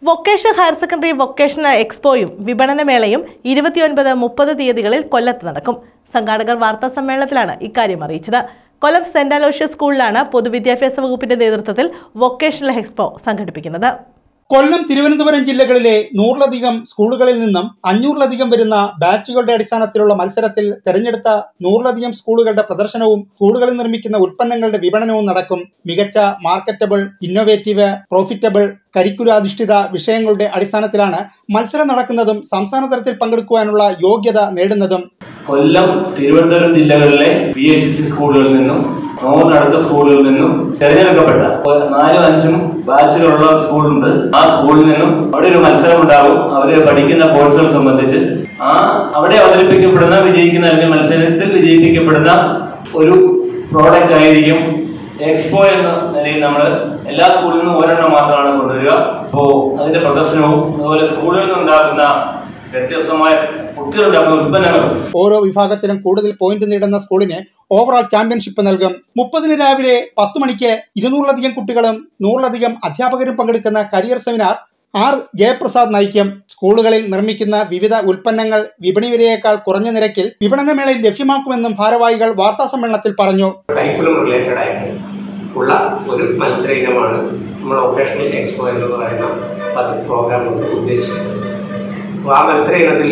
vocational higher secondary vocational എക്സ്പോയും വിപണന മേളയും ഇരുപത്തിയൊൻപത് മുപ്പത് തീയതികളിൽ കൊല്ലത്ത് നടക്കും സംഘാടകർ വാർത്താ സമ്മേളനത്തിലാണ് ഇക്കാര്യം അറിയിച്ചത് കൊല്ലം സെന്റ് അലോഷ്യസ് സ്കൂളിലാണ് പൊതുവിദ്യാഭ്യാസ വകുപ്പിന്റെ നേതൃത്വത്തിൽ വൊക്കേഷണൽ എക്സ്പോ സംഘടിപ്പിക്കുന്നത് കൊല്ലം തിരുവനന്തപുരം ജില്ലകളിലെ നൂറിലധികം സ്കൂളുകളിൽ നിന്നും അഞ്ഞൂറിലധികം വരുന്ന ബാച്ചുകളുടെ അടിസ്ഥാനത്തിലുള്ള മത്സരത്തിൽ തെരഞ്ഞെടുത്ത നൂറിലധികം സ്കൂളുകളുടെ പ്രദർശനവും സ്കൂളുകളിൽ നിർമ്മിക്കുന്ന ഉൽപ്പന്നങ്ങളുടെ വിപണനവും നടക്കും മികച്ച മാർക്കറ്റബിൾ ഇന്നോവേറ്റീവ് പ്രോഫിറ്റബിൾ കരിക്കുലാധിഷ്ഠിത വിഷയങ്ങളുടെ അടിസ്ഥാനത്തിലാണ് മത്സരം നടക്കുന്നതും സംസ്ഥാന തലത്തിൽ പങ്കെടുക്കുവാനുള്ള യോഗ്യത നേടുന്നതും കൊല്ലം തിരുവനന്തപുരം ജില്ലകളിലെ പി എച്ച് സി സ്കൂളുകളിൽ നിന്നും നൂറിനടുത്ത സ്കൂളുകളിൽ നിന്നും തിരഞ്ഞെടുക്കപ്പെട്ട ഒരു നാലും അഞ്ചും ബാച്ചുകളുള്ള സ്കൂളുണ്ട് ആ സ്കൂളിൽ നിന്നും അവിടെ ഒരു മത്സരം ഉണ്ടാകും അവര് പഠിക്കുന്ന കോഴ്സുകൾ സംബന്ധിച്ച് ആ അവിടെ അവതരിപ്പിക്കപ്പെടുന്ന വിജയിക്കുന്ന അല്ലെങ്കിൽ മത്സരത്തിൽ വിജയിപ്പിക്കപ്പെടുന്ന ഒരു പ്രോഡക്റ്റ് ആയിരിക്കും എക്സ്പോ എന്ന നിലയിൽ നമ്മൾ എല്ലാ സ്കൂളിൽ നിന്നും ഒരെണ്ണം മാത്രമാണ് കൊണ്ടുവരിക അപ്പോൾ അതിന്റെ പ്രദർശനവും അതുപോലെ സ്കൂളുകളിൽ നിന്നുണ്ടാകുന്ന വ്യത്യസ്തമായ കുട്ടികളുണ്ടാകുന്ന ഉൽപ്പന്നങ്ങളും ഓരോ വിഭാഗത്തിലും കൂടുതൽ പോയിന്റ് നേടുന്ന സ്കൂളിന് ഓവറോൾ ചാമ്പ്യൻഷിപ്പ് നൽകും മുപ്പതിന് രാവിലെ പത്ത് മണിക്ക് ഇരുന്നൂറിലധികം കുട്ടികളും നൂറിലധികം അധ്യാപകരും പങ്കെടുക്കുന്ന കരിയർ സെമിനാർ ആർ ജയപ്രസാദ് നയിക്കും സ്കൂളുകളിൽ നിർമ്മിക്കുന്ന വിവിധ ഉൽപ്പന്നങ്ങൾ വിപണി വിലയേക്കാൾ കുറഞ്ഞ നിരക്കിൽ വിപണനമേളയിൽ ലഭ്യമാക്കുമെന്നും ഭാരവാഹികൾ വാർത്താ സമ്മേളനത്തിൽ പറഞ്ഞു കരിക്കുലം റിലേറ്റഡ് ആയിട്ട് ഉള്ള ഒരു മത്സര ഇനമാണ് നമ്മൾ വൊക്കേഷണൽ എക്സ്പോ എന്ന് പറയുന്ന പദ്ധതി പ്രോഗ്രാം കൊണ്ട് ഉദ്ദേശിക്കുന്നത് അപ്പോൾ ആ മത്സര ഇനത്തിൽ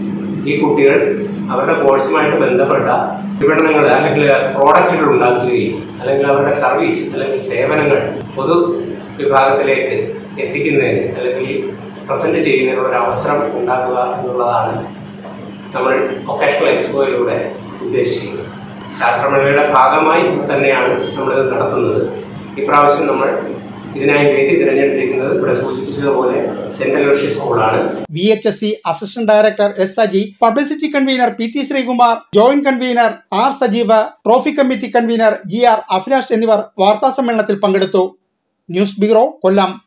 ഈ കുട്ടികൾ അവരുടെ കോഴ്സുമായിട്ട് ബന്ധപ്പെട്ട വിപണനങ്ങൾ അല്ലെങ്കിൽ പ്രോഡക്റ്റുകൾ ഉണ്ടാക്കുകയും അല്ലെങ്കിൽ അവരുടെ സർവീസ് അല്ലെങ്കിൽ സേവനങ്ങൾ പൊതു വിഭാഗത്തിലേക്ക് എത്തിക്കുന്നതിന് അല്ലെങ്കിൽ പ്രസന്റ് ചെയ്യുന്നതിനുള്ള ഒരു അവസരം ഉണ്ടാക്കുക എന്നുള്ളതാണ് നമ്മൾ വൊക്കേഷണൽ എക്സ്പോയിലൂടെ ഉദ്ദേശിക്കുന്നത് ശാസ്ത്രമേളയുടെ ഭാഗമായി തന്നെയാണ് നമ്മളിത് നടത്തുന്നത് ഇപ്രാവശ്യം നമ്മൾ ഇതിനായി വേദി തിരഞ്ഞെടുത്തിരിക്കുന്നത് ഇവിടെ സൂചിപ്പിച്ചതുപോലെ സെന്റ് അലോഷ്യസ് സ്കൂളാണ് V H S C assistant director S Saji publicity convener P T Sreekumar joint convener R Sajeev trophy committee convener G R Abhilash എന്നിവർ വാർത്താ സമ്മേളനത്തിൽ പങ്കെടുത്തു ന്യൂസ് ബ്യൂറോ കൊല്ലം